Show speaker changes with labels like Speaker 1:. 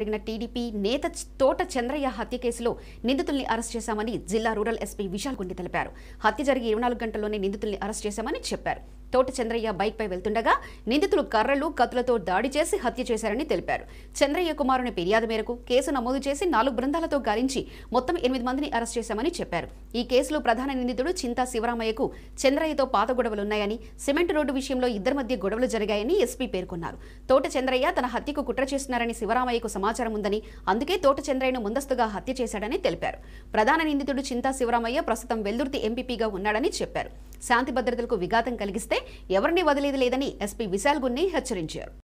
Speaker 1: జరిగిన టీడీపీ నేత చ- తోట చంద్రయ్య హత్య కేసులో నిందితుల్ని అరెస్ట్ చేశామని జిల్లా రూరల్ ఎస్పీ విశాల్ గుండి తెలిపారు హత్య జరిగి ఇరవై నాలుగు గంటల్లోనే నిందితుల్ని అరెస్ట్ చేశామని చెప్పారు తోట చంద్రయ్య బైక్ పై వెళ్తుండగా నిందితులు కర్రలు కత్తులతో దాడి చేసి హత్య చేశారని తెలిపారు చంద్రయ్య కుమారుని ఫిర్యాదు మేరకు కేసు నమోదు చేసి నాలుగు బృందాలతో గాలించి మొత్తం ఎనిమిది మందిని అరెస్ట్ చేశామని చెప్పారు ఈ కేసులో ప్రధాన నిందితుడు చింతా శివరామయ్యకు చంద్రయ్యతో పాత గొడవలున్నాయని సిమెంట్ రోడ్డు విషయంలో ఇద్దరి మధ్య గొడవలు జరిగాయని ఎస్పీ పేర్కొన్నారు తోట చంద్రయ్య తన హత్యకు కుట్ర చేస్తున్నారని శివరామయ్యకు సమాచారం ఉందని అందుకే తోట చంద్రయ్యను ముందస్తుగా హత్య చేశాడని తెలిపారు ప్రధాన నిందితుడు చింతా శివరామయ్య ప్రస్తుతం వెల్దుర్తి ఎంపీపీగా ఉన్నాడని చెప్పారు శాంతి భద్రతలకు విఘాతం కలిగిస్తే ఎవరిని వదిలేది లేదని ఎస్పీ విశాల్ గున్ని హెచ్చరించారు